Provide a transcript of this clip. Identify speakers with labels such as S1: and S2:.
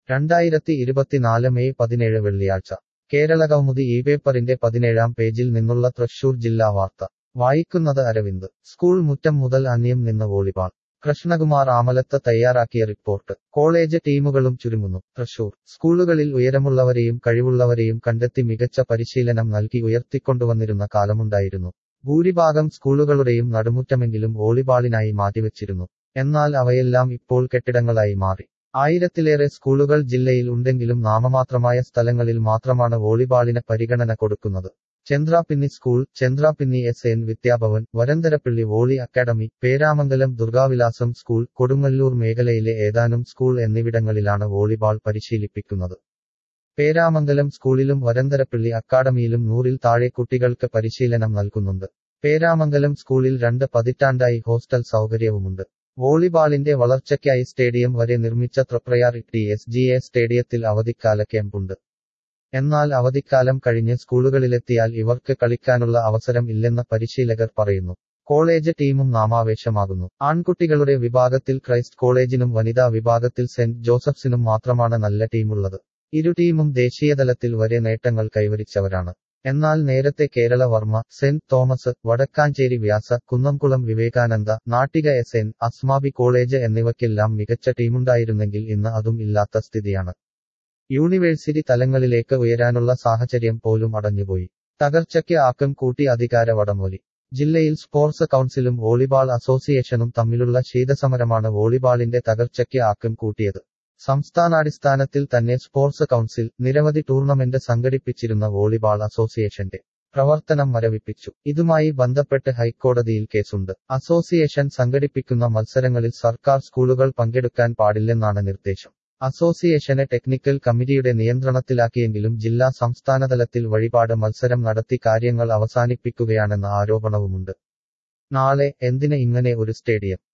S1: രണ്ടായിരത്തി ഇരുപത്തിനാല് മെയ് പതിനേഴ് വെള്ളിയാഴ്ച കേരള കൗമുദി ഈ പേപ്പറിന്റെ പതിനേഴാം പേജിൽ നിന്നുള്ള തൃശൂർ ജില്ലാ വാർത്ത വായിക്കുന്നത് അരവിന്ദ് സ്കൂൾ മുറ്റം മുതൽ അന്യം നിന്ന് വോളിബാൾ കൃഷ്ണകുമാർ ആമലത്ത് തയ്യാറാക്കിയ റിപ്പോർട്ട് കോളേജ് ടീമുകളും ചുരുങ്ങുന്നു തൃശൂർ സ്കൂളുകളിൽ ഉയരമുള്ളവരെയും കഴിവുള്ളവരെയും കണ്ടെത്തി മികച്ച പരിശീലനം നൽകി ഉയർത്തിക്കൊണ്ടുവന്നിരുന്ന കാലമുണ്ടായിരുന്നു ഭൂരിഭാഗം സ്കൂളുകളുടെയും നടുമുറ്റമെങ്കിലും വോളിബാളിനായി മാറ്റിവെച്ചിരുന്നു എന്നാൽ അവയെല്ലാം ഇപ്പോൾ കെട്ടിടങ്ങളായി മാറി ആയിരത്തിലേറെ സ്കൂളുകൾ ജില്ലയിൽ ഉണ്ടെങ്കിലും നാമമാത്രമായ സ്ഥലങ്ങളിൽ മാത്രമാണ് വോളിബാളിന് പരിഗണന കൊടുക്കുന്നത് Chandrapinni school Chandrapinni S N Vidyabhavan Varantharappilly volley academy Peramangalam Durgavilasam school Kodungallur മേഖലയിലെ ഏതാനും സ്കൂൾ എന്നിവിടങ്ങളിലാണ് വോളിബാൾ പരിശീലിപ്പിക്കുന്നത് പേരാമംഗലം സ്കൂളിലും വരന്തരപ്പള്ളി അക്കാദമിയിലും നൂറിൽ താഴെ കുട്ടികൾക്ക് പരിശീലനം നൽകുന്നുണ്ട് പേരാമംഗലം സ്കൂളിൽ രണ്ട് പതിറ്റാണ്ടായി ഹോസ്റ്റൽ സൗകര്യവുമുണ്ട് വോളിബാളിന്റെ വളർച്ചയ്ക്കായി സ്റ്റേഡിയം വരെ നിർമ്മിച്ച Triprayar T S G A സ്റ്റേഡിയത്തിൽ അവധിക്കാല ക്യാമ്പുണ്ട് എന്നാൽ അവധിക്കാലം കഴിഞ്ഞ് സ്കൂളുകളിലെത്തിയാൽ ഇവർക്ക് കളിക്കാനുള്ള അവസരം ഇല്ലെന്ന് പരിശീലകർ പറയുന്നു കോളേജ് ടീമും നാമാവേശമാകുന്നു ആൺകുട്ടികളുടെ വിഭാഗത്തിൽ ക്രൈസ്റ്റ് കോളേജിനും വനിതാ വിഭാഗത്തിൽ സെന്റ് ജോസഫ്സിനും മാത്രമാണ് നല്ല ടീമുള്ളത് ഇരു ടീമും ദേശീയതലത്തിൽ വരെ നേട്ടങ്ങൾ കൈവരിച്ചവരാണ് എന്നാൽ നേരത്തെ Kerala Varma Saint Thomas Vadakkanchery Vyasa Kunnamkulam Vivekananda Nattika S N Asmabi college എന്നിവയ്ക്കെല്ലാം മികച്ച ടീമുണ്ടായിരുന്നെങ്കിൽ ഇന്ന് അതും ഇല്ലാത്ത സ്ഥിതിയാണ് യൂണിവേഴ്സിറ്റി തലങ്ങളിലേക്ക് ഉയരാനുള്ള സാഹചര്യം പോലും അടഞ്ഞുപോയി തകർച്ചയ്ക്ക് ആക്കം കൂട്ടി അധികാര വടമൊലി ജില്ലയിൽ സ്പോർട്സ് കൗൺസിലും വോളിബാൾ അസോസിയേഷനും തമ്മിലുള്ള ശീതസമരമാണ് വോളിബാളിന്റെ തകർച്ചയ്ക്ക് ആക്കം കൂട്ടിയത് സംസ്ഥാനാടിസ്ഥാനത്തിൽ തന്നെ സ്പോർട്സ് കൗൺസിൽ നിരവധി ടൂർണമെന്റ് സംഘടിപ്പിച്ചിരുന്ന വോളിബാൾ അസോസിയേഷന്റെ പ്രവർത്തനം മരവിപ്പിച്ചു ഇതുമായി ബന്ധപ്പെട്ട് ഹൈക്കോടതിയിൽ കേസുണ്ട് അസോസിയേഷൻ സംഘടിപ്പിക്കുന്ന മത്സരങ്ങളിൽ സർക്കാർ സ്കൂളുകൾ പങ്കെടുക്കാൻ പാടില്ലെന്നാണ് നിർദ്ദേശം അസോസിയേഷനെ ടെക്നിക്കൽ കമ്മിറ്റിയുടെ നിയന്ത്രണത്തിലാക്കിയെങ്കിലും ജില്ലാ സംസ്ഥാനതലത്തിൽ വഴിപാട് മത്സരം നടത്തി കാര്യങ്ങൾ അവസാനിപ്പിക്കുകയാണെന്ന ആരോപണവുമുണ്ട് നാളെ എന്തിന് ഇങ്ങനെ ഒരു സ്റ്റേഡിയം